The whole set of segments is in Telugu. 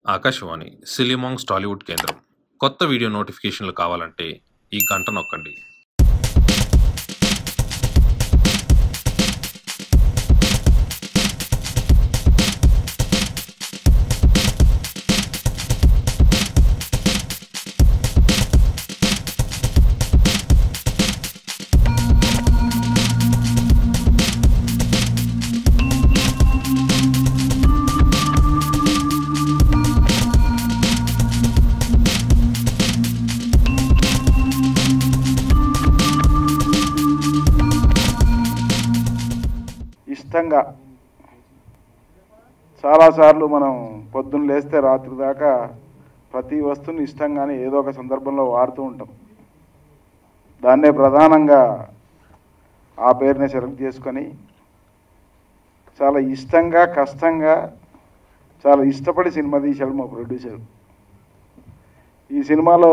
ఆకాశవాణి సిలిమాంగ్స్ టాలీవుడ్ కేంద్రం కొత్త వీడియో నోటిఫికేషన్లు కావాలంటే ఈ గంట నొక్కండి ఇష్టంగా చాలాసార్లు మనం పొద్దున్న లేస్తే రాత్రి దాకా ప్రతి వస్తువుని ఇష్టంగానే ఏదో ఒక సందర్భంలో వాడుతూ ఉంటాం దాన్నే ప్రధానంగా ఆ పేరుని సెలెక్ట్ చేసుకొని చాలా ఇష్టంగా కష్టంగా చాలా ఇష్టపడి సినిమా తీశాడు మా ప్రొడ్యూసర్ ఈ సినిమాలో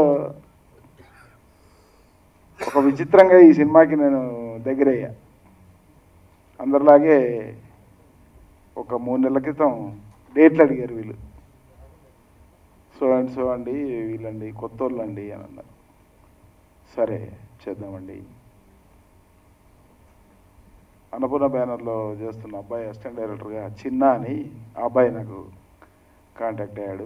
ఒక విచిత్రంగా ఈ సినిమాకి నేను దగ్గరయ్యా అందరిలాగే ఒక మూడు నెలల క్రితం డేట్లు అడిగారు వీళ్ళు సో అండ్ సో అండి వీళ్ళండి కొత్త వాళ్ళు అండి అని అన్నారు సరే చేద్దామండి అన్నపూర్ణ బ్యానర్లో చేస్తున్న అబ్బాయి అసిస్టెంట్ డైరెక్టర్గా చిన్న అని ఆ అబ్బాయి నాకు కాంటాక్ట్ అయ్యాడు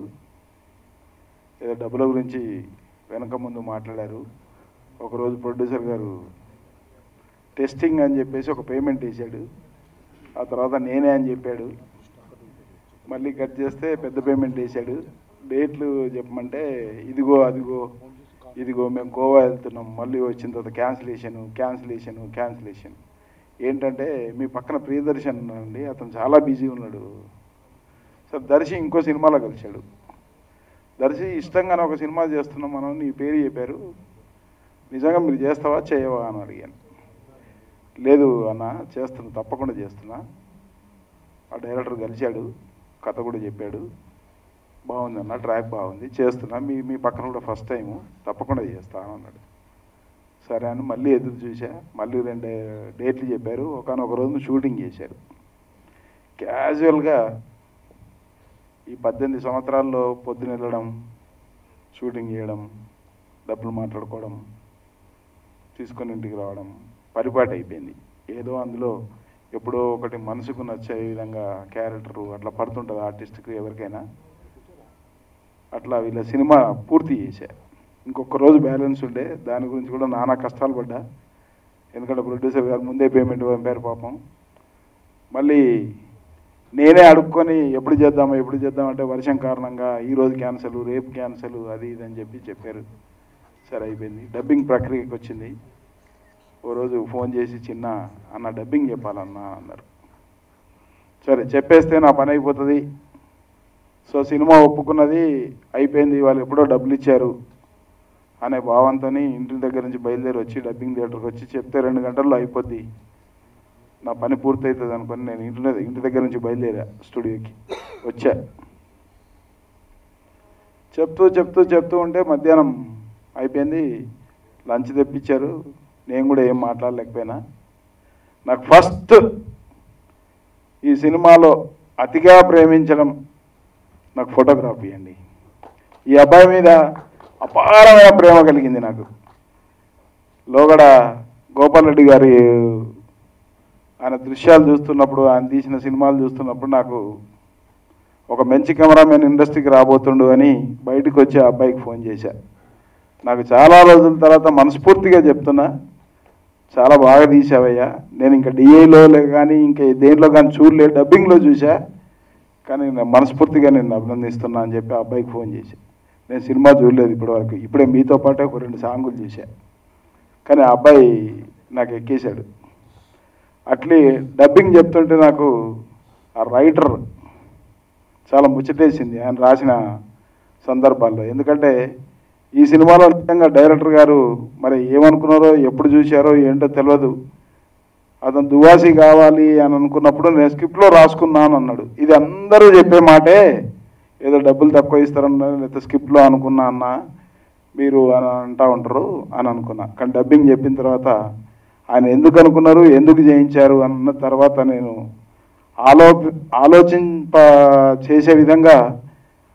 ఏదో డబ్బుల గురించి వెనక ముందు మాట్లాడారు ఒకరోజు ప్రొడ్యూసర్ గారు టెస్టింగ్ అని చెప్పేసి ఒక పేమెంట్ వేసాడు ఆ తర్వాత నేనే అని చెప్పాడు మళ్ళీ కట్ చేస్తే పెద్ద పేమెంట్ వేసాడు డేట్లు చెప్పమంటే ఇదిగో అదిగో ఇదిగో మేము గోవా వెళ్తున్నాం మళ్ళీ వచ్చిన తర్వాత క్యాన్సిలేషను క్యాన్సిలేషను క్యాన్సిలేషన్ ఏంటంటే మీ పక్కన ప్రియదర్శన్ అండి అతను చాలా బిజీ ఉన్నాడు సార్ దర్శి ఇంకో సినిమాలో కలిశాడు దర్శి ఇష్టంగానే ఒక సినిమా చేస్తున్నాం మనం నీ పేరు చెప్పారు నిజంగా మీరు చేస్తావా చేయవా అని అడిగాను లేదు అన్న చేస్తున్నా తప్పకుండా చేస్తున్నా ఆ డైరెక్టర్ కలిశాడు కథ కూడా చెప్పాడు బాగుంది అన్న ట్రాక్ బాగుంది చేస్తున్నా మీ మీ పక్కన కూడా ఫస్ట్ టైం తప్పకుండా చేస్తాను అన్నాడు సరే అని మళ్ళీ ఎదురు చూసా మళ్ళీ రెండు డేట్లు చెప్పారు ఒకనొక రోజు షూటింగ్ చేశారు క్యాజువల్గా ఈ పద్దెనిమిది సంవత్సరాల్లో పొద్దున వెళ్ళడం షూటింగ్ చేయడం డబ్బులు మాట్లాడుకోవడం తీసుకొని ఇంటికి రావడం పరిపాటి అయిపోయింది ఏదో అందులో ఎప్పుడో ఒకటి మనసుకు నచ్చే విధంగా క్యారెక్టరు అట్లా పడుతుంటుంది ఆర్టిస్ట్కి ఎవరికైనా అట్లా వీళ్ళ సినిమా పూర్తి చేశా ఇంకొక రోజు బ్యాలెన్స్ ఉండే దాని గురించి కూడా నానా కష్టాలు పడ్డా ఎందుకంటే ప్రొడ్యూసర్ గారు ముందే పేమెంట్ పంపారు పాపం మళ్ళీ నేనే అడుక్కొని ఎప్పుడు చేద్దామా ఎప్పుడు చేద్దామంటే వర్షం కారణంగా ఈ రోజు క్యాన్సల్ రేపు క్యాన్సల్ అది ఇది అని చెప్పి చెప్పారు సరే అయిపోయింది డబ్బింగ్ ప్రక్రియకి వచ్చింది ఓ రోజు ఫోన్ చేసి చిన్న అన్న డబ్బింగ్ చెప్పాలన్నా అన్నారు సరే చెప్పేస్తే నా పని అయిపోతుంది సో సినిమా ఒప్పుకున్నది అయిపోయింది వాళ్ళు ఎప్పుడో డబ్బులు ఇచ్చారు అనే భావంతో ఇంటి దగ్గర నుంచి బయలుదేరి వచ్చి డబ్బింగ్ థియేటర్కి వచ్చి చెప్తే రెండు గంటల్లో అయిపోద్ది నా పని పూర్తవుతుంది అనుకొని నేను ఇంటి ఇంటి దగ్గర నుంచి బయలుదేరా స్టూడియోకి వచ్చా చెప్తూ చెప్తూ చెప్తూ ఉంటే మధ్యాహ్నం అయిపోయింది లంచ్ తెప్పించారు నేను కూడా ఏం మాట్లాడలేకపోయినా నాకు ఫస్ట్ ఈ సినిమాలో అతిగా ప్రేమించడం నాకు ఫోటోగ్రఫీ అండి ఈ అబ్బాయి మీద అపారమైన ప్రేమ కలిగింది నాకు లోగడ గోపాల్ రెడ్డి గారి ఆయన దృశ్యాలు చూస్తున్నప్పుడు ఆయన తీసిన సినిమాలు చూస్తున్నప్పుడు నాకు ఒక మంచి కెమెరామెన్ ఇండస్ట్రీకి రాబోతుండు అని బయటకు వచ్చి ఆ అబ్బాయికి ఫోన్ చేశా నాకు చాలా రోజుల తర్వాత మనస్ఫూర్తిగా చెప్తున్నా చాలా బాగా తీసావయ్యా నేను ఇంకా డిఏలో కానీ ఇంకా దేంట్లో కానీ చూడలే డబ్బింగ్లో చూసా కానీ నేను మనస్ఫూర్తిగా నేను అభినందిస్తున్నా అని చెప్పి ఆ అబ్బాయికి ఫోన్ చేశా నేను సినిమా చూడలేదు ఇప్పటివరకు ఇప్పుడే మీతో పాటే ఒక రెండు సాంగులు చూసా కానీ ఆ అబ్బాయి నాకు ఎక్కేశాడు అట్లే డబ్బింగ్ చెప్తుంటే నాకు ఆ రైటర్ చాలా ముచ్చటేసింది ఆయన రాసిన సందర్భాల్లో ఎందుకంటే ఈ సినిమాలో నిజంగా డైరెక్టర్ గారు మరి ఏమనుకున్నారో ఎప్పుడు చూశారో ఏంటో తెలియదు అతను దువాసి కావాలి అని అనుకున్నప్పుడు నేను స్క్రిప్ట్లో రాసుకున్నాను అన్నాడు ఇది అందరూ చెప్పే మాటే ఏదో డబ్బులు తక్కువ ఇస్తారన్నా లేకపోతే స్క్రిప్ట్లో అనుకున్నా అన్న మీరు అని అంటా ఉంటారు అని అనుకున్నా కానీ డబ్బింగ్ చెప్పిన తర్వాత ఆయన ఎందుకు అనుకున్నారు ఎందుకు చేయించారు అన్న తర్వాత నేను ఆలో ఆలోచింప చేసే విధంగా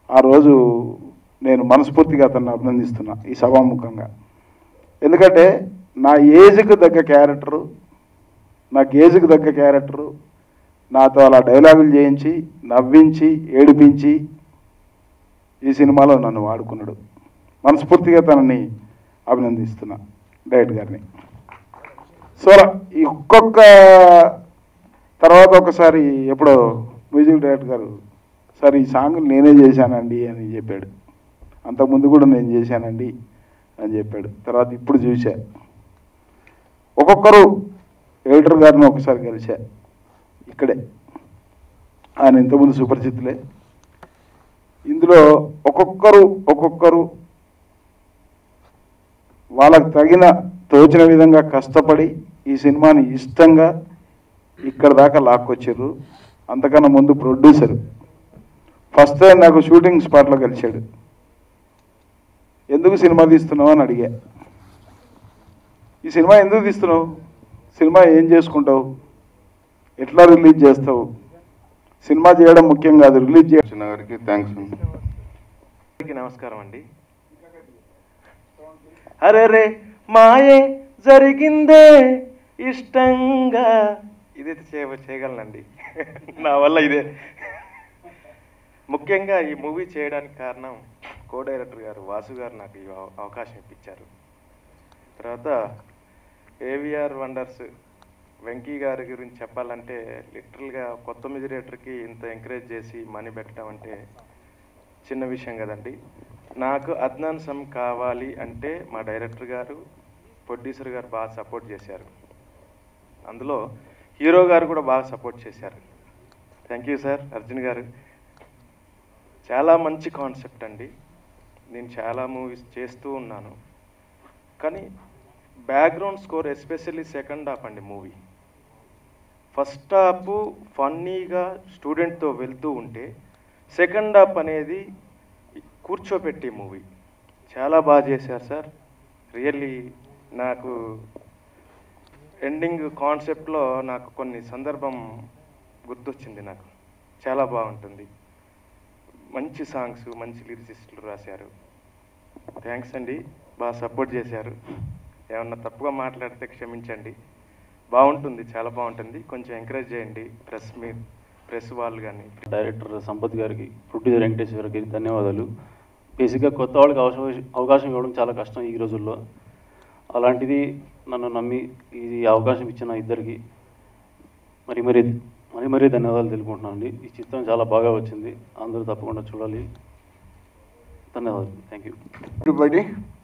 ఆ రోజు నేను మనస్ఫూర్తిగా అతన్ని అభినందిస్తున్నా ఈ సభాముఖంగా ఎందుకంటే నా ఏజ్కి తగ్గ క్యారెక్టరు నాకు ఏజ్కి తగ్గ క్యారెక్టరు నాతో అలా డైలాగులు చేయించి నవ్వించి ఏడిపించి ఈ సినిమాలో నన్ను వాడుకున్నాడు మనస్ఫూర్తిగా తనని అభినందిస్తున్నా డైరెక్ట్ గారిని సో ఈ ఒక్కొక్క తర్వాత ఒకసారి ఎప్పుడో మ్యూజిక్ డైరెక్టర్ గారు సార్ ఈ సాంగ్ నేనే చేశానండి అని చెప్పాడు అంతకుముందు కూడా నేను చేశానండి అని చెప్పాడు తర్వాత ఇప్పుడు చూసా ఒక్కొక్కరు ఎడిటర్ గారిని ఒకసారి కలిసా ఇక్కడే ఆయన ఇంతకుముందు సుపరిచితులే ఇందులో ఒక్కొక్కరు ఒక్కొక్కరు వాళ్ళకు తగిన తోచిన విధంగా కష్టపడి ఈ సినిమాని ఇష్టంగా ఇక్కడ దాకా లాక్కొచ్చారు అంతకన్నా ముందు ప్రొడ్యూసర్ ఫస్ట్ టైం నాకు షూటింగ్ స్పాట్లో కలిశాడు ఎందుకు సినిమా తీస్తున్నావు అని అడిగా ఈ సినిమా ఎందుకు తీస్తున్నావు సినిమా ఏం చేసుకుంటావు ఎట్లా రిలీజ్ చేస్తావు సినిమా చేయడం ముఖ్యం కాదు రిలీజ్ చే చిన్న గారికి థ్యాంక్స్ అందరికీ నమస్కారం అండి అరే రే మాయే జరిగిందే ఇష్టంగా ఇదైతే చేయ చేయగలనండి నా వల్ల ఇదే ముఖ్యంగా ఈ మూవీ చేయడానికి కారణం కో డైరెక్టర్ గారు వాసు గారు నాకు ఈ అవ- అవకాశం ఇప్పించారు తర్వాత ఏవిఆర్ వండర్స్ వెంకీ గారి గురించి చెప్పాలంటే లిటరల్గా కొత్త మ్యూజిరేటర్కి ఇంత ఎంకరేజ్ చేసి మనీ పెట్టడం అంటే చిన్న విషయం కదండి నాకు అద్నాన్ సమ్ కావాలి అంటే మా డైరెక్టర్ గారు ప్రొడ్యూసర్ గారు బాగా సపోర్ట్ చేశారు అందులో హీరో గారు కూడా బాగా సపోర్ట్ చేశారు థ్యాంక్ యూ సార్ అర్జున్ గారు చాలా మంచి కాన్సెప్ట్ అండి నేను చాలా మూవీస్ చేస్తూ ఉన్నాను కానీ background score especially second half అండి మూవీ ఫస్ట్ హాఫ్ ఫన్నీగా స్టూడెంట్తో వెళ్తూ ఉంటే సెకండ్ హాఫ్ అనేది కూర్చోపెట్టే మూవీ చాలా బాగా చేశారు సార్ రియల్లీ నాకు ఎండింగ్ కాన్సెప్ట్లో నాకు కొన్ని సందర్భం గుర్తొచ్చింది నాకు చాలా బాగుంటుంది మంచి సాంగ్స్ మంచి లిరిసిస్టులు రాశారు థ్యాంక్స్ అండి బాగా సపోర్ట్ చేశారు ఏమన్నా తప్పుగా మాట్లాడితే క్షమించండి బాగుంటుంది చాలా బాగుంటుంది కొంచెం ఎంకరేజ్ చేయండి ప్రెస్ మీ ప్రెస్ వాళ్ళు కానీ డైరెక్టర్ సంపత్ గారికి ప్రొడ్యూసర్ వెంకటేశ్వర గారికి ధన్యవాదాలు బేసిక్గా కొత్త వాళ్ళకి అవకాశం అవకాశం ఇవ్వడం చాలా కష్టం ఈ రోజుల్లో అలాంటిది నన్ను నమ్మి ఈ అవకాశం ఇచ్చిన ఇద్దరికి మరి మరి మరి మరీ ధన్యవాదాలు తెలుపుకుంటున్నాను అండి ఈ చిత్రం చాలా బాగా వచ్చింది అందరూ తప్పకుండా చూడాలి ధన్యవాదాలు థ్యాంక్ యూ ఎవ్రీబడి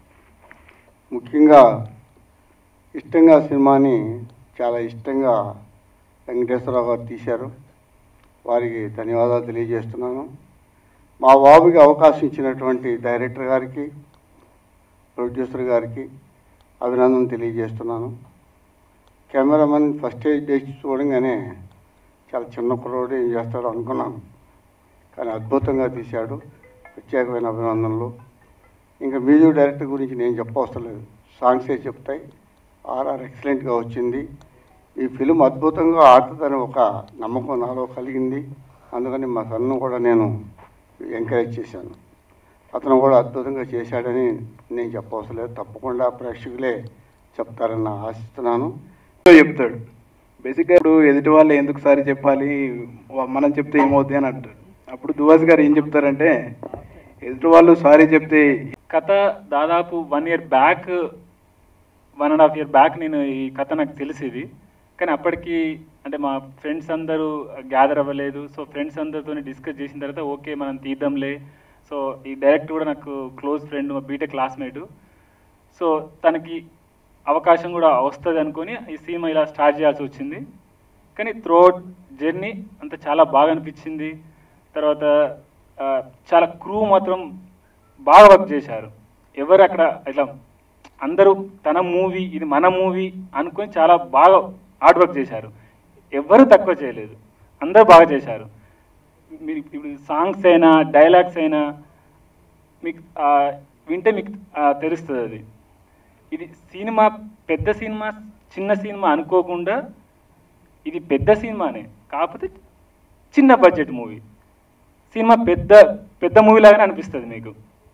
ముఖ్యంగా ఇష్టంగా సినిమాని చాలా ఇష్టంగా వెంకటేశ్వరరావు గారు తీశారు వారికి ధన్యవాదాలు తెలియజేస్తున్నాను మా బాబుకి అవకాశం ఇచ్చినటువంటి డైరెక్టర్ గారికి ప్రొడ్యూసర్ గారికి అభినందన తెలియజేస్తున్నాను కెమెరామెన్ ఫస్ట్ స్టేజ్ చేసి చూడంగానే చాలా చిన్న కుర్రోడు ఏం చేస్తాడో అనుకున్నాను కానీ అద్భుతంగా తీశాడు ప్రత్యేకమైన అభినందనలు ఇంకా మ్యూజిక్ డైరెక్టర్ గురించి నేను చెప్పవసరం లేదు సాంగ్సే చెప్తాయి ఆర్ఆర్ ఎక్సలెంట్గా వచ్చింది ఈ ఫిలిం అద్భుతంగా ఆడుతుందని ఒక నమ్మకం నాలో కలిగింది అందుకని మా సన్ను కూడా నేను ఎంకరేజ్ చేశాను అతను కూడా అద్భుతంగా చేశాడని నేను చెప్పవసరం లేదు తప్పకుండా ప్రేక్షకులే చెప్తారని నా ఆశిస్తున్నాను చెప్తాడు బేసిక్గా ఇప్పుడు ఎదుటి వాళ్ళు ఎందుకు సారి చెప్పాలి వా- మనం చెప్తే ఏమవుద్ది అని అంటాడు అప్పుడు దువాస్ గారు ఏం చెప్తారంటే ఎదుటి వాళ్ళు సారీ చెప్తే కథ దాదాపు one year back one and half year back నేను ఈ కథ నాకు తెలిసేది కానీ అప్పటికి అంటే మా ఫ్రెండ్స్ అందరూ గ్యాదర్ అవ్వలేదు సో ఫ్రెండ్స్ అందరితో డిస్కస్ చేసిన తర్వాత ఓకే మనం తీద్దాంలే సో ఈ డైరెక్టర్ కూడా నాకు క్లోజ్ ఫ్రెండ్ మా బీటెక్ క్లాస్మేట్ సో తనకి అవకాశం కూడా వస్తుంది అనుకొని ఈ సినిమా ఇలా స్టార్ట్ చేయాల్సి వచ్చింది కానీ త్రోట్ జర్నీ అంత చాలా బాగా అనిపించింది తర్వాత ఆ, చాలా క్రూ మాత్రం బాగా వర్క్ చేశారు ఎవరు అక్కడ ఇట్లా అందరూ తన మూవీ ఇది మన మూవీ అనుకొని చాలా బాగా హార్డ్ వర్క్ చేశారు ఎవరు తక్కువ చేయలేదు అందరూ బాగా చేశారు మీరు ఇప్పుడు సాంగ్స్ అయినా డైలాగ్స్ అయినా మీకు ఆ, వింటే మీకు ఆ, తెలుస్తుంది అది ఇది సినిమా పెద్ద సినిమా చిన్న సినిమా అనుకోకుండా ఇది పెద్ద సినిమానే కాకపోతే చిన్న బడ్జెట్ మూవీ సినిమా పెద్ద పెద్ద మూవీ లాగానే అనిపిస్తుంది మీకు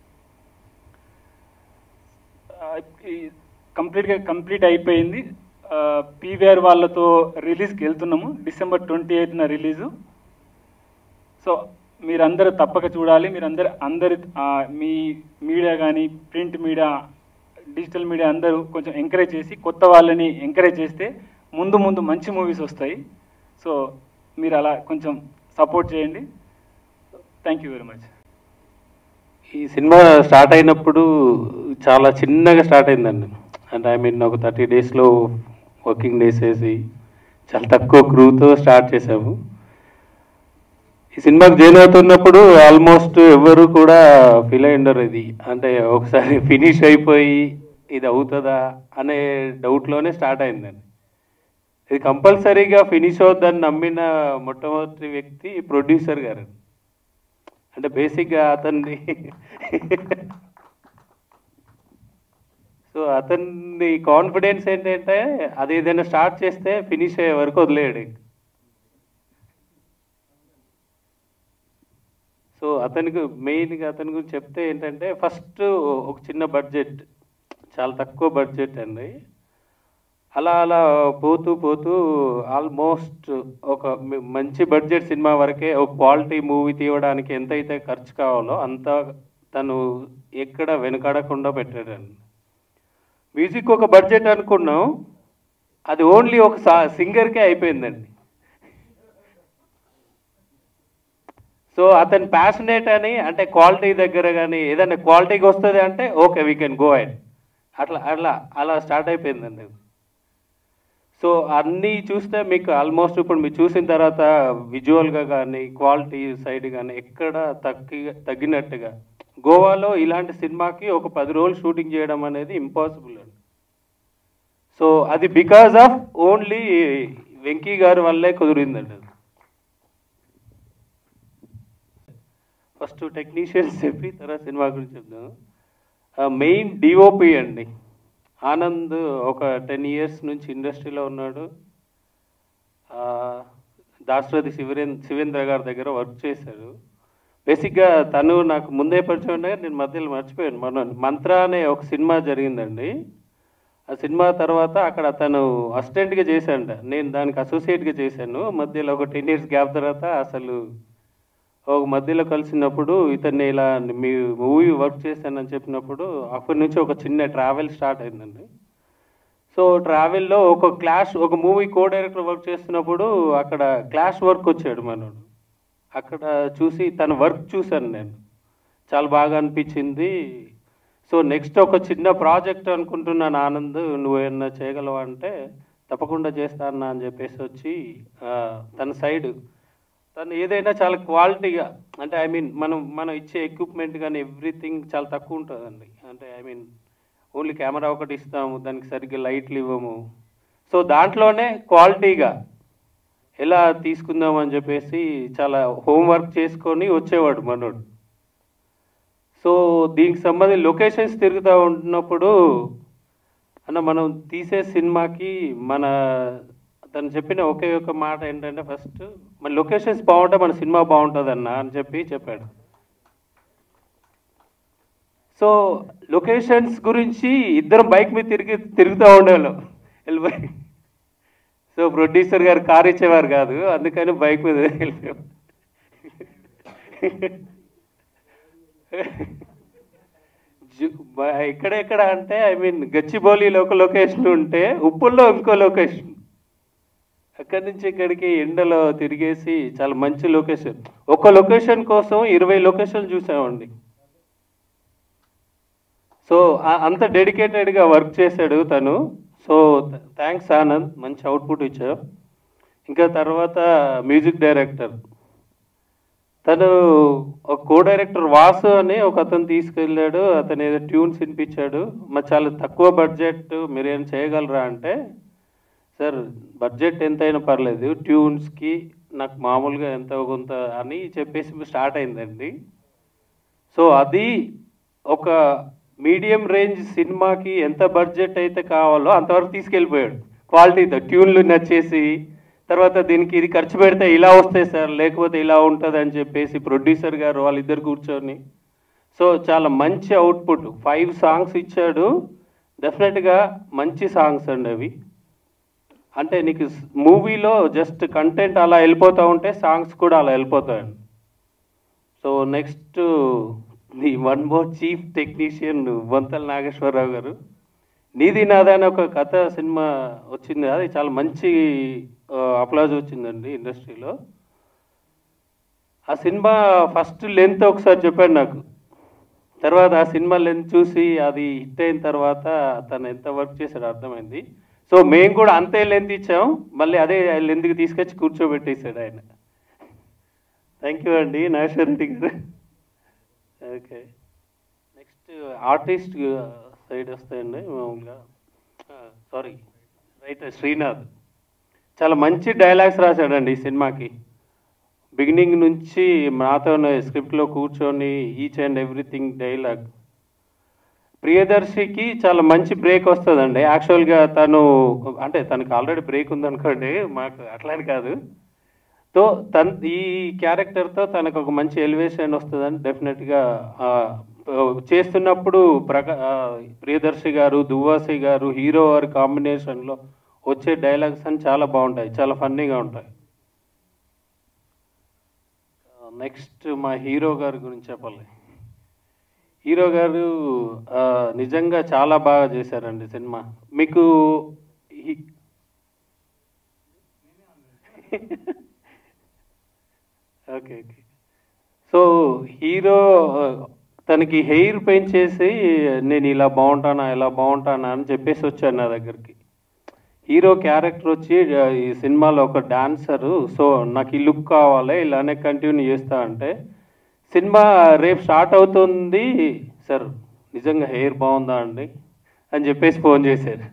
కంప్లీట్గా కంప్లీట్ అయిపోయింది పీవీఆర్ వాళ్ళతో రిలీజ్కి వెళ్తున్నాము డిసెంబర్ ట్వంటీ ఎయిత్న రిలీజు సో మీరందరూ తప్పక చూడాలి మీరందరూ అందరి ఆ, మీ మీడియా కానీ ప్రింట్ మీడియా డిజిటల్ మీడియా అందరూ కొంచెం ఎంకరేజ్ చేసి కొత్త వాళ్ళని ఎంకరేజ్ చేస్తే ముందు ముందు మంచి మూవీస్ వస్తాయి సో మీరు అలా కొంచెం సపోర్ట్ చేయండి థ్యాంక్ యూ వెరీ మచ్ ఈ సినిమా స్టార్ట్ అయినప్పుడు చాలా చిన్నగా స్టార్ట్ అయిందండి అంటే ఐ మీన్ ఒక థర్టీ డేస్లో వర్కింగ్ డేస్ వేసి చాలా తక్కువ క్రూతో స్టార్ట్ చేసాము ఈ సినిమాకి జాయిన్ అవుతున్నప్పుడు ఆల్మోస్ట్ ఎవరు కూడా ఫీల్ అయి ఉండరు ఇది అంటే ఒకసారి ఫినిష్ అయిపోయి ఇది అవుతుందా అనే డౌట్లోనే స్టార్ట్ అయిందండి ఇది కంపల్సరీగా ఫినిష్ అవుద్దని నమ్మిన మొట్టమొదటి వ్యక్తి ప్రొడ్యూసర్ గారు అంటే బేసిక్గా అతన్ని సో అతన్ని కాన్ఫిడెన్స్ ఏంటంటే అది ఏదైనా స్టార్ట్ చేస్తే ఫినిష్ అయ్యే వరకు వదిలేయడు సో అతనికి మెయిన్గా అతని గురించి చెప్తే ఏంటంటే ఫస్ట్ ఒక చిన్న బడ్జెట్ చాలా తక్కువ బడ్జెట్ అండి అలా అలా పోతూ పోతూ ఆల్మోస్ట్ ఒక మ- మంచి బడ్జెట్ సినిమా వరకే ఒక క్వాలిటీ మూవీ తీయడానికి ఎంతైతే ఖర్చు కావాలో అంత తను ఎక్కడ వెనకాడకుండా పెట్టాడండి మ్యూజిక్ ఒక బడ్జెట్ అనుకున్నాం అది ఓన్లీ ఒక సా- సింగర్కే అయిపోయిందండి సో అతను ప్యాషనేట్ అని అంటే క్వాలిటీ దగ్గర కానీ ఏదైనా క్వాలిటీకి వస్తుంది అంటే okay we can go ahead అట్లా అట్లా అలా స్టార్ట్ అయిపోయిందండి సో అన్నీ చూస్తే మీకు ఆల్మోస్ట్ ఇప్పుడు మీరు చూసిన తర్వాత విజువల్గా కానీ క్వాలిటీ సైడ్ కానీ ఎక్కడ తగ్గి తగ్గినట్టుగా గోవాలో ఇలాంటి సినిమాకి ఒక పది రోజులు షూటింగ్ చేయడం అనేది ఇంపాసిబుల్ అండి సో అది బికాజ్ ఆఫ్ ఓన్లీ వెంకీ గారి వల్లే కుదిరిందండి అది ఫస్ట్ టెక్నీషియన్స్ చెప్పి తర్వాత సినిమా గురించి చెప్తాను మెయిన్ డిఓపి అండి ఆనంద్ ఒక టెన్ ఇయర్స్ నుంచి ఇండస్ట్రీలో ఉన్నాడు ఆ, దాశరథి శివరేంద్ర శివేంద్ర గారి దగ్గర వర్క్ చేశాడు బేసిక్గా తను నాకు ముందే పరిచయం ఉండగా నేను మధ్యలో మర్చిపోయాను మన మంత్ర అనే ఒక సినిమా జరిగిందండి ఆ సినిమా తర్వాత అక్కడ తను అసిస్టెంట్గా చేశాడు నేను దానికి అసోసియేట్గా చేశాను మధ్యలో ఒక టెన్ ఇయర్స్ గ్యాప్ తర్వాత అసలు ఒక మధ్యలో కలిసినప్పుడు ఇతన్ని ఇలా మీ మూవీ వర్క్ చేశానని చెప్పినప్పుడు అప్పటి నుంచి ఒక చిన్న ట్రావెల్ స్టార్ట్ అయిందండి సో ట్రావెల్లో ఒక క్లాష్ ఒక మూవీ కో డైరెక్టర్ వర్క్ చేస్తున్నప్పుడు అక్కడ క్లాష్ వర్క్ వచ్చాడు మనోడు అక్కడ చూసి తన వర్క్ చూశాను నేను చాలా బాగా అనిపించింది సో నెక్స్ట్ ఒక చిన్న ప్రాజెక్ట్ అనుకుంటున్నాను ఆనంద్ నువ్వు ఏమన్నా చేయగలవా అంటే తప్పకుండా చేస్తానా అని చెప్పేసి వచ్చి ఆ, తన సైడ్ తను ఏదైనా చాలా క్వాలిటీగా అంటే ఐ మీన్ మనం మనం ఇచ్చే ఎక్విప్మెంట్ కానీ ఎవ్రీథింగ్ చాలా తక్కువ ఉంటుందండి అంటే ఐ మీన్ ఓన్లీ కెమెరా ఒకటి ఇస్తాము దానికి సరిగ్గా లైట్లు ఇవ్వము సో దాంట్లోనే క్వాలిటీగా ఎలా తీసుకుందాం అని చెప్పేసి చాలా హోంవర్క్ చేసుకొని వచ్చేవాడు మనోడు సో దీనికి సంబంధించి లొకేషన్స్ తిరుగుతూ ఉంటున్నప్పుడు అన్న మనం తీసే సినిమాకి మన తను చెప్పిన ఒకే ఒక మాట ఏంటంటే ఫస్ట్ మన లొకేషన్స్ బాగుంటే మన సినిమా బాగుంటుంది అన్న అని చెప్పి చెప్పాడు సో లొకేషన్స్ గురించి ఇద్దరం బైక్ మీద తిరిగి తిరుగుతూ ఉండేవాళ్ళం వెళ్ళిపోయి సో ప్రొడ్యూసర్ గారు కార్ ఇచ్చేవారు కాదు అందుకని బైక్ మీద వెళ్ళిపోయాం జు- బ- ఎక్కడెక్కడ అంటే ఐ మీన్ గచ్చిబౌలిలో ఒక లొకేషన్ ఉంటే ఉప్పుల్లో ఇంకో లొకేషన్ అక్కడి నుంచి ఇక్కడికి ఎండలో తిరిగేసి చాలా మంచి లొకేషన్ ఒక లొకేషన్ కోసం ఇరవై లొకేషన్ చూసామండి సో ఆ- అంత డెడికేటెడ్గా వర్క్ చేశాడు తను సో థ్యాంక్స్ ఆనంద్ మంచి అవుట్పుట్ ఇచ్చావు ఇంకా తర్వాత మ్యూజిక్ డైరెక్టర్ తను ఒక కో డైరెక్టర్ వాసు అని ఒక అతను తీసుకెళ్ళాడు అతను ఏదో ట్యూన్స్ వినిపించాడు మరి చాలా తక్కువ బడ్జెట్ మీరు ఏం చేయగలరా అంటే సార్ బడ్జెట్ ఎంతైనా పర్లేదు ట్యూన్స్కి నాకు మామూలుగా ఎంత కొంత అని చెప్పేసి స్టార్ట్ అయిందండి సో అది ఒక మీడియం రేంజ్ సినిమాకి ఎంత బడ్జెట్ అయితే కావాలో అంతవరకు తీసుకెళ్ళిపోయాడు క్వాలిటీతో ట్యూన్లు నచ్చేసి తర్వాత దీనికి ఇది ఖర్చు పెడితే ఇలా వస్తాయి సార్ లేకపోతే ఇలా ఉంటుంది అని చెప్పేసి ప్రొడ్యూసర్ గారు వాళ్ళిద్దరు కూర్చొని సో చాలా మంచి అవుట్పుట్ ఫైవ్ సాంగ్స్ ఇచ్చాడు డెఫినెట్గా మంచి సాంగ్స్ అండి అవి అంటే నీకు మూవీలో జస్ట్ కంటెంట్ అలా వెళ్ళిపోతూ ఉంటే సాంగ్స్ కూడా అలా వెళ్ళిపోతాయండి so next the one more chief technician Bontala Nageswararao గారు నీది నాదా అని ఒక కథ సినిమా వచ్చింది అది చాలా మంచి అప్లాజ్ వచ్చిందండి ఇండస్ట్రీలో ఆ సినిమా ఫస్ట్ లెంత్ ఒకసారి చెప్పాడు నాకు తర్వాత ఆ సినిమా లెంత్ చూసి అది హిట్ అయిన తర్వాత తను ఎంత వర్క్ చేశాడో అర్థమైంది సో మేము కూడా అంతే లెంత్ ఇచ్చాం మళ్ళీ అదే లెంత్కి తీసుకొచ్చి కూర్చోబెట్టేశాడు ఆయన థ్యాంక్ యూ అండి నాగేశ్వర రెడ్డి గారు ఓకే నెక్స్ట్ ఆర్టిస్ట్ సైడ్ వస్తాయండి మామూలుగా సారీ రైటర్ శ్రీనాథ్ చాలా మంచి డైలాగ్స్ రాశాడండి ఈ సినిమాకి బిగినింగ్ నుంచి నాతో స్క్రిప్ట్లో కూర్చొని ఈచ్ అండ్ ఎవ్రీథింగ్ డైలాగ్ ప్రియదర్శికి చాలా మంచి బ్రేక్ వస్తుందండి యాక్చువల్గా తను అంటే తనకి ఆల్రెడీ బ్రేక్ ఉందనుకోండి మాకు అట్లని కాదు తో తన ఈ క్యారెక్టర్తో తనకు ఒక మంచి ఎలివేషన్ వస్తుందని డెఫినెట్గా చేస్తున్నప్పుడు ప్రకా ఆ, ప్రియదర్శి గారు దువ్వాసి గారు హీరో వారి కాంబినేషన్లో వచ్చే డైలాగ్స్ అని చాలా బాగుంటాయి చాలా ఫన్నీగా ఉంటాయి నెక్స్ట్ మా హీరో గారి గురించి చెప్పాలి హీరో గారు ఆ, నిజంగా చాలా బాగా చేశారండి సినిమా మీకు ఈ- ఓకే ఓకే సో హీరో ఆ, తనకి హెయిర్ పెయింట్ చేసి నేను ఇలా బాగుంటానా ఇలా బాగుంటానా అని చెప్పేసి వచ్చాను నా దగ్గరికి హీరో క్యారెక్టర్ వచ్చి ఆ, ఈ సినిమాలో ఒక డాన్సరు సో నాకు ఈ లుక్ కావాలి ఇలానే కంటిన్యూ చేస్తా అంటే సినిమా రేపు స్టార్ట్ అవుతుంది సార్ నిజంగా హెయిర్ బాగుందా అండి అని చెప్పేసి ఫోన్ చేశారు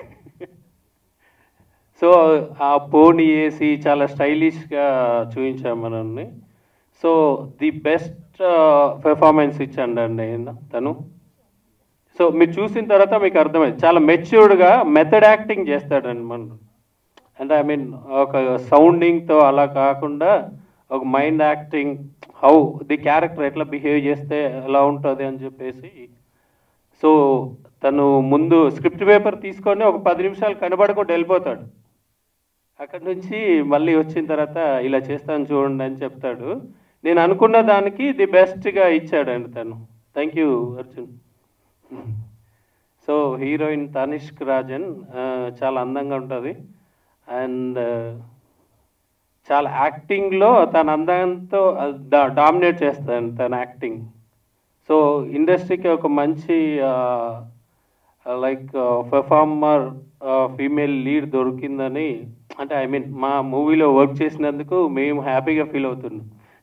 సో ఆ పోనీ వేసి చాలా స్టైలిష్గా చూపించాం మనల్ని సో ది బెస్ట్ పెర్ఫార్మెన్స్ ఇచ్చండి ఆయన తను సో మీరు చూసిన తర్వాత మీకు అర్థమైంది చాలా మెచ్యూర్డ్గా మెథడ్ యాక్టింగ్ చేస్తాడండి మన అంటే ఐ మీన్ ఒక సౌండింగ్తో అలా కాకుండా ఒక mind acting how the character ఎట్లా బిహేవ్ చేస్తే ఎలా ఉంటుంది అని చెప్పేసి సో తను ముందు స్క్రిప్ట్ పేపర్ తీసుకొని ఒక పది నిమిషాలు కనబడకుండా వెళ్ళిపోతాడు అక్కడ నుంచి మళ్ళీ వచ్చిన తర్వాత ఇలా చేస్తాను చూడండి అని చెప్తాడు నేను అనుకున్న దానికి ది బెస్ట్గా ఇచ్చాడండి తను thank you Arjun so heroine Tanishk Rajan ఆ, చాలా అందంగా ఉంటుంది అండ్ చాలా యాక్టింగ్లో తన అందంతో డామినేట్ చేస్తాను తన యాక్టింగ్ సో ఇండస్ట్రీకి ఒక మంచి లైక్ పెర్ఫార్మర్ ఫీమేల్ లీడ్ దొరికిందని అంటే ఐ మీన్ మా మూవీలో వర్క్ చేసినందుకు మేము హ్యాపీగా ఫీల్ అవుతున్నాం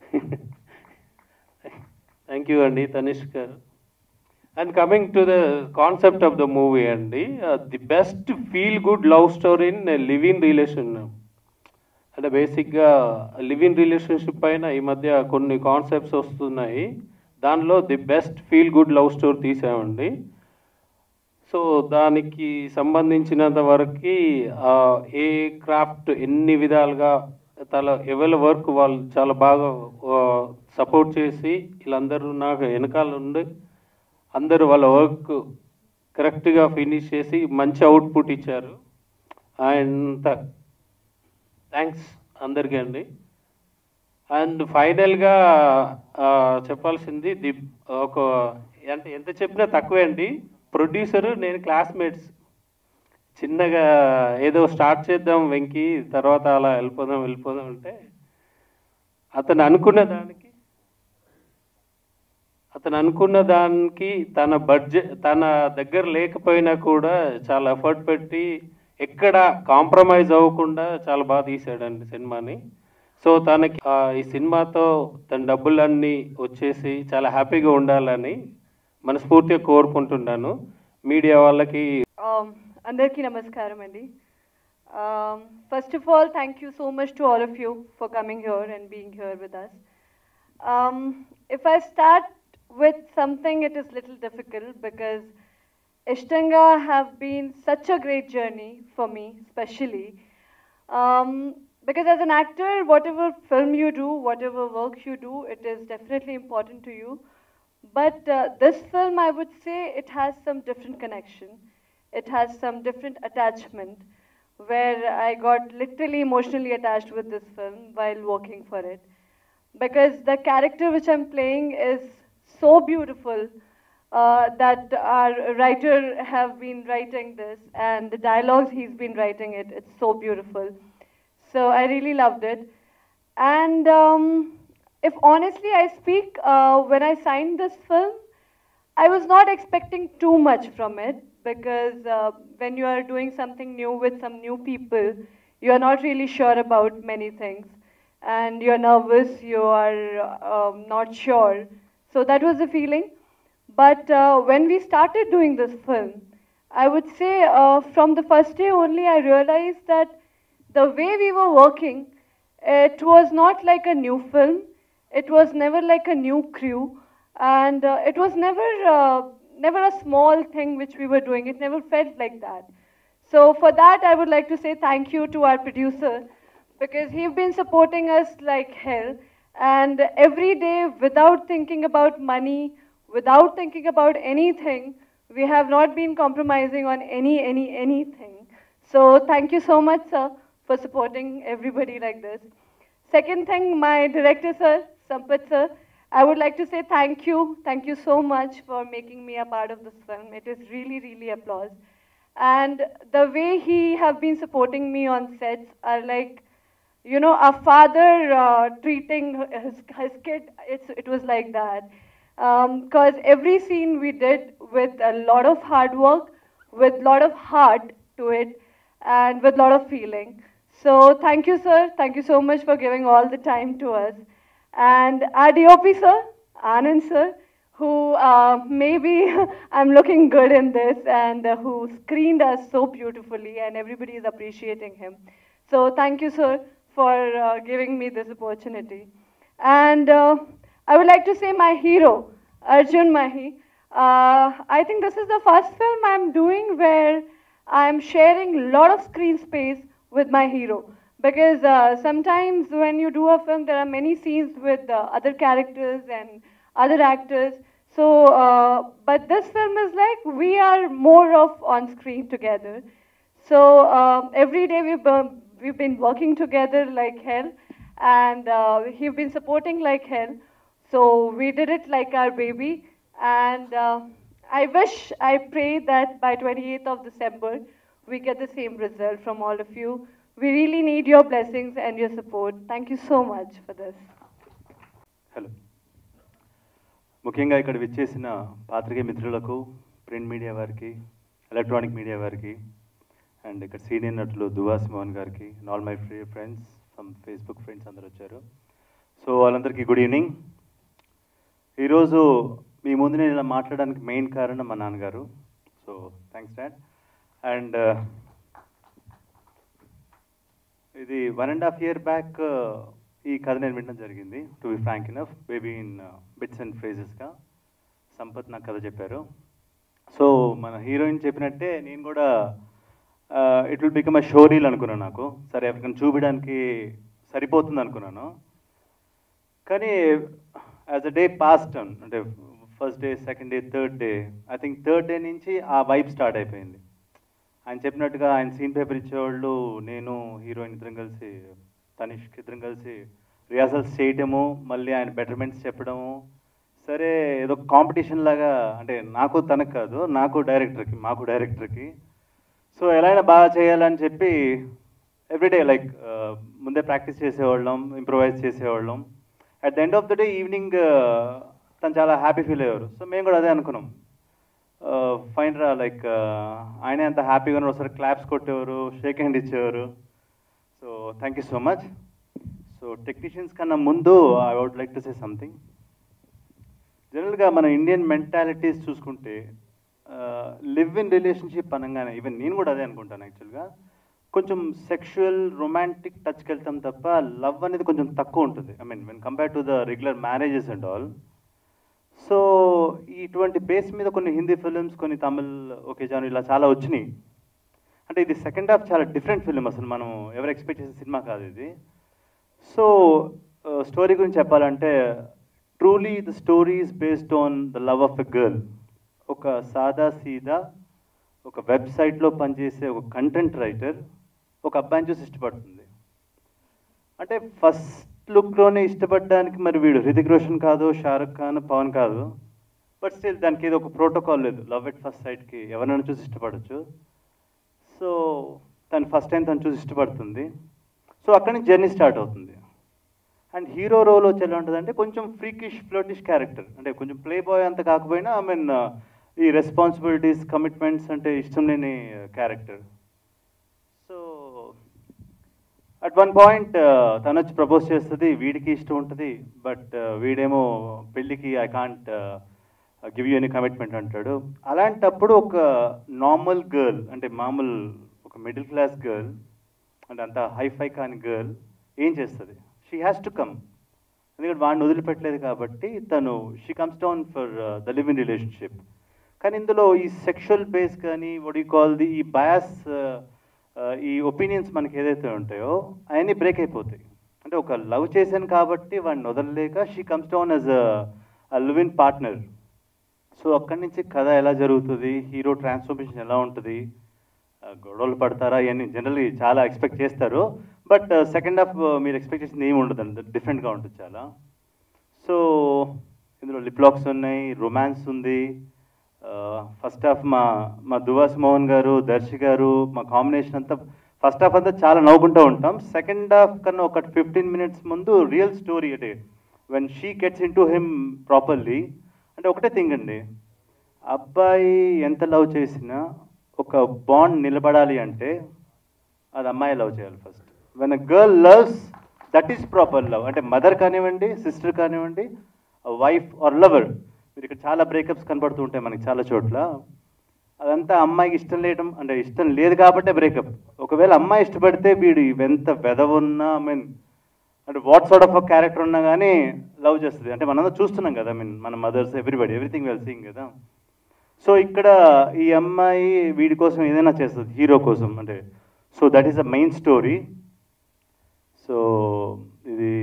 థ్యాంక్ యూ అండి తనిష్క్ గారు and coming to the concept of the movie అండి the best feel good love story in live in relation అంటే బేసిక్గా లివ్ ఇన్ రిలేషన్షిప్ పైన ఈ మధ్య కొన్ని కాన్సెప్ట్స్ వస్తున్నాయి దానిలో the best feel good love story తీసామండి సో దానికి సంబంధించినంత వరకు ఏ క్రాఫ్ట్ ఎన్ని విధాలుగా తల ఎవరి వర్క్ వాళ్ళు చాలా బాగా సపోర్ట్ చేసి వీళ్ళందరూ నాకు వెనకాల ఉండి అందరూ వాళ్ళ వర్క్ కరెక్ట్గా ఫినిష్ చేసి మంచి అవుట్పుట్ ఇచ్చారు అండ్ థ్యాంక్స్ అందరికీ అండి అండ్ ఫైనల్గా చెప్పాల్సింది ది ఒక అంటే ఎంత చెప్పినా తక్కువే అండి ప్రొడ్యూసరు నేను క్లాస్మేట్స్ చిన్నగా ఏదో స్టార్ట్ చేద్దాం వెంకి తర్వాత అలా వెళ్ళిపోదాం వెళ్ళిపోదాం అంటే అతను అనుకున్న దానికి అతను అనుకున్న దానికి తన బడ్జెట్ తన దగ్గర లేకపోయినా కూడా చాలా ఎఫర్ట్ పెట్టి ఎక్కడ కాంప్రమైజ్ అవ్వకుండా చాలా బాగా తీసాడండి సినిమాని సో తనకి ఆ, ఈ సినిమాతో తన డబ్బులన్నీ వచ్చేసి చాలా హ్యాపీగా ఉండాలని మనస్ఫూర్తిగా కోరుకుంటున్నాను మీడియా వాళ్ళకి Um, అందరికీ నమస్కారం అండి first of all thank you so much to all of you for coming here and being here with us if I start with something it is little difficult because Ishtanga have been such a great journey for me, especially. Um, because as an actor, whatever film you do, whatever work you do, it is definitely important to you. But uh, this film, I would say, it has some different connection. It has some different attachment, where I got literally emotionally attached with this film while working for it, because the character which I'm playing is so beautiful uh, that our writer have been writing this, and the dialogues he's been writing it. It's so beautiful. So I really loved it. And um, if honestly I speak, uh, when I signed this film, I was not expecting too much from it because uh, when you are doing something new with some new people, you are not really sure about many things. And you're nervous, you are um, not sure. So that was the feeling. But uh, when we started doing this film, I would say uh, from the first day only, I realized that the way we were working, it was not like a new film. It was never like a new crew, and uh, it was never uh, never a small thing which we were doing. It never felt like that. So for that, I would like to say thank you to our producer because he's been supporting us like hell, and every day without thinking about money, without thinking about anything, we have not been compromising on any any anything. So thank you so much, sir for supporting everybody like this. Second thing, my director, sir, Sampath, sir, I would like to say thank you. Thank you so much for making me a part of this film. It is really, really applause. And the way he have been supporting me on sets are like, you know, a father uh, treating his, his kid, it's, it was like that. Because every scene we did with a lot of hard work, with a lot of heart to it, and with a lot of feeling. So thank you, sir. Thank you so much for giving all the time to us. And our DOP, sir, Anand, sir, who uh, maybe I'm looking good in this and uh, who screened us so beautifully, and everybody is appreciating him. So thank you, sir, for uh, giving me this opportunity. And uh, I would like to say my hero, Arjun Mahi. Uh, I think this is the first film I'm doing where I'm sharing a lot of screen space with my hero. Because uh, sometimes when you do a film, there are many scenes with uh, other characters and other actors. So, uh, but this film is like we are more of on screen together. So uh, every day we've, uh, we've been working together like hell, and uh, he's been supporting like hell. So we did it like our baby, and uh, I wish, I pray that by 28th of December, we get the same result from all of you. We really need your blessings and your support. Thank you so much for this. Hello ముఖ్యంగా ఇక్కడ విచ్చేసిన పాత్రికేయ మిత్రులకు ప్రింట్ మీడియా వారికి ఎలక్ట్రానిక్ మీడియా వారికి అండ్ ఇక్కడ సీనియర్ నటులు దువాస్ మోహన్ గారికి all my free friends from Facebook friends అందరు వచ్చారు సో వాళ్ళందరికీ గుడ్ ఈవినింగ్ ఈరోజు మీ ముందు నేను ఇలా మాట్లాడడానికి మెయిన్ కారణం మా నాన్నగారు సో థ్యాంక్స్ డాడ్ అండ్ ఇది one and half year back ఈ కథ నేను వినడం జరిగింది to be frank enough baby in bits and ఫ్రేజెస్గా సంపత్ నాకు కథ చెప్పారు సో మన హీరోయిన్ చెప్పినట్టే నేను కూడా it will become a showreel అనుకున్నాను నాకు సరే ఎవరికైనా చూపించడానికి సరిపోతుంది అనుకున్నాను కానీ యాజ్ అ డే పాస్ట్ అంటే first day second day third day I think third day నుంచి ఆ వైబ్ స్టార్ట్ అయిపోయింది ఆయన చెప్పినట్టుగా ఆయన సీన్ పేపర్ ఇచ్చేవాళ్ళు నేను హీరోయిన్ ఇద్దరం కలిసి తనిష్క్ ఇద్దరం కలిసి రిహార్సల్స్ చేయటము మళ్ళీ ఆయన బెటర్మెంట్స్ చెప్పడము సరే ఏదో కాంపిటీషన్ లాగా అంటే నాకు తనకు కాదు నాకు డైరెక్టర్కి మాకు డైరెక్టర్కి సో ఎలా అయినా బాగా చేయాలని చెప్పి ఎవ్రీడే లైక్ ముందే ప్రాక్టీస్ చేసేవాళ్ళం ఇంప్రొవైజ్ చేసేవాళ్ళం at the end of the day evening తను చాలా హ్యాపీ ఫీల్ అయ్యారు సో మేము కూడా అదే అనుకున్నాం ఫైన్ రా లైక్ ఆయనే అంత హ్యాపీగా ఉన్నారు ఒకసారి క్లాప్స్ కొట్టేవారు షేక్ హ్యాండ్ ఇచ్చేవారు so thank you so much so technicians కన్నా ముందు I would like to say something జనరల్గా మన ఇండియన్ మెంటాలిటీస్ చూసుకుంటే లివ్ ఇన్ రిలేషన్షిప్ అనగానే ఈవెన్ నేను కూడా అదే అనుకుంటాను యాక్చువల్గా కొంచెం సెక్షువల్ రొమాంటిక్ టచ్కి వెళ్తాం తప్ప లవ్ అనేది కొంచెం తక్కువ ఉంటుంది I mean when compare to the regular marriages and all so ఇటువంటి బేస్ మీద కొన్ని హిందీ ఫిలిమ్స్ కొన్ని తమిళ్ ఓకే జాను ఇలా చాలా వచ్చినాయి అంటే ఇది సెకండ్ హాఫ్ చాలా డిఫరెంట్ ఫిల్మ్ అసలు మనం ఎవరు ఎక్స్పెక్ట్ చేసిన సినిమా కాదు ఇది సో స్టోరీ గురించి చెప్పాలంటే truly the story is based on the love of a girl ఒక సాదా సీదా ఒక వెబ్సైట్లో పనిచేసే ఒక కంటెంట్ రైటర్ ఒక అబ్బాయిని చూసి ఇష్టపడుతుంది అంటే ఫస్ట్ లుక్లోనే ఇష్టపడడానికి మరి వీడు హృతిక్ రోషన్ కాదు షారుఖ్ ఖాన్ పవన్ కాదు బట్ స్టిల్ దానికి ఏదో ఒక ప్రోటోకాల్ లేదు లవ్ ఎట్ ఫస్ట్ సైడ్కి ఎవరైనా చూసి ఇష్టపడచ్చు సో తను ఫస్ట్ టైం తను చూసి ఇష్టపడుతుంది సో అక్కడి నుంచి జర్నీ స్టార్ట్ అవుతుంది అండ్ హీరో రోల్ వచ్చి ఎలా ఉంటుంది అంటే కొంచెం ఫ్రీకిష్ ఫ్లోటిష్ క్యారెక్టర్ అంటే కొంచెం ప్లే బాయ్ అంత కాకపోయినా ఐ మీన్ ఈ రెస్పాన్సిబిలిటీస్ కమిట్మెంట్స్ అంటే ఇష్టం లేని character so at one point తను వచ్చి ప్రపోజ్ చేస్తుంది వీడికి ఇష్టం ఉంటుంది బట్ వీడేమో పెళ్ళికి I can't give you any commitment అంటాడు అలాంటప్పుడు ఒక నార్మల్ గర్ల్ అంటే మామూలు ఒక మిడిల్ క్లాస్ గర్ల్ అంటే అంత హైఫై కాని గర్ల్ ఏం చేస్తుంది షీ హ్యాస్ టు కమ్ ఎందుకంటే వాడిని వదిలిపెట్టలేదు కాబట్టి తను she comes down for the live in relationship కానీ ఇందులో ఈ సెక్షువల్ బేస్ కానీ వడ్ యూ కాల్ ది ఈ బయాస్ ఈ ఒపీనియన్స్ మనకి ఏదైతే ఉంటాయో అవన్నీ బ్రేక్ అయిపోతాయి అంటే ఒక లవ్ చేశాను కాబట్టి వాడిని వదలలేక she comes down as a live in partner so అక్కడి నుంచి కథ ఎలా జరుగుతుంది హీరో ట్రాన్స్ఫర్మేషన్ ఎలా ఉంటుంది ఆ, గొడవలు పడతారా ఇవన్నీ జనరల్లీ చాలా ఎక్స్పెక్ట్ చేస్తారు బట్ సెకండ్ హాఫ్ మీరు ఎక్స్పెక్ట్ చేసింది ఏమి ఉండదు డిఫరెంట్గా ఉంటుంది చాలా సో ఇందులో లిప్లాక్స్ ఉన్నాయి రొమాన్స్ ఉంది ఫస్ట్ హాఫ్ మా మా దువాస్ మోహన్ గారు దర్శి గారు మా కాంబినేషన్ అంతా ఫస్ట్ హాఫ్ అంతా చాలా నవ్వుకుంటూ ఉంటాం సెకండ్ హాఫ్ కన్నా ఒక ఫిఫ్టీన్ మినిట్స్ ముందు రియల్ స్టోరీ అంటే when she gets in to him properly అంటే ఒకటే థింగ్ అండి అబ్బాయి ఎంత లవ్ చేసినా ఒక బాండ్ నిలబడాలి అంటే అది అమ్మాయి లవ్ చేయాలి first when a girl loves that is proper love అంటే మదర్ కానివ్వండి సిస్టర్ కానివ్వండి వైఫ్ ఆర్ లవర్ మీరు ఇక్కడ చాలా బ్రేకప్స్ కనబడుతూ ఉంటాయి మనకి చాలా చోట్ల అదంతా అమ్మాయికి ఇష్టం లేయడం అంటే ఇష్టం లేదు కాబట్టే బ్రేకప్ ఒకవేళ అమ్మాయి ఇష్టపడితే వీడు ఎంత వెదవున్నా ఐ మీన్ అంటే వాట్ సార్ట్ ఆఫ్ క్యారెక్టర్ ఉన్నా కానీ లవ్ చేస్తుంది అంటే మనందరం చూస్తున్నాం కదా ఐ మీన్ మన mothers everybody everything well seeing కదా సో ఇక్కడ ఈ అమ్మాయి వీడి కోసం ఏదైనా చేస్తుంది హీరో కోసం అంటే so that is the main story so ఇది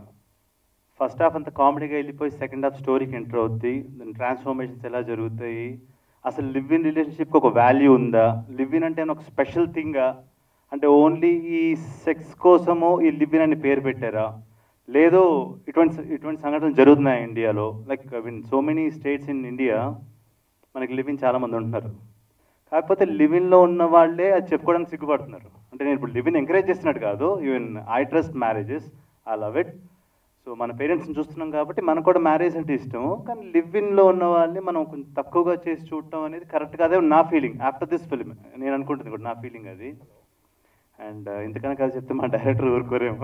ఫస్ట్ హాఫ్ అంతా కామెడీగా వెళ్ళిపోయి సెకండ్ హాఫ్ స్టోరీకి ఎంటర్ అవుద్ది దాని ట్రాన్స్ఫర్మేషన్స్ ఎలా జరుగుతాయి అసలు లివ్ ఇన్ రిలేషన్షిప్కి ఒక వాల్యూ ఉందా లివ్ ఇన్ అంటే ఒక స్పెషల్ థింగా అంటే ఓన్లీ ఈ సెక్స్ కోసము ఈ లివ్ ఇన్ అని పేరు పెట్టారా లేదో ఇటువంటి ఇటువంటి సంఘటనలు జరుగుతున్నాయి ఇండియాలో like I mean so many states in India మనకి లివ్ ఇన్ చాలా మంది ఉంటున్నారు కాకపోతే లివిన్లో ఉన్న వాళ్ళే అది చెప్పుకోవడానికి సిగ్గుపడుతున్నారు అంటే నేను ఇప్పుడు లివిన్ ఎంకరేజ్ చేస్తున్నట్టు కాదు even I trust marriages I love it so మన పేరెంట్స్ని చూస్తున్నాం కాబట్టి మనకు కూడా మ్యారేజ్ అంటే ఇష్టము కానీ లివ్ ఇన్లో ఉన్న వాళ్ళని మనం కొంచెం తక్కువగా చేసి చూడటం అనేది కరెక్ట్ కాదే నా ఫీలింగ్ ఆఫ్టర్ దిస్ ఫిల్మ్ నేను అనుకుంటుంది కూడా నా ఫీలింగ్ అది అండ్ ఇంతకన్నా కాదు చెప్తే మా డైరెక్టర్ ఊరుకోరేమో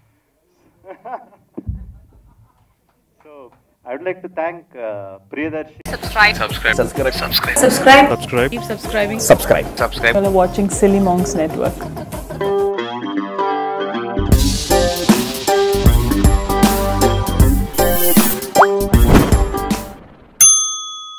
so I would like to thank Priyadarshi Subscribe. Subscribe. Subscribe. Subscribe. Subscribe. Subscribe. Keep subscribing. Subscribe. Subscribe. While watching Silly Monks Network.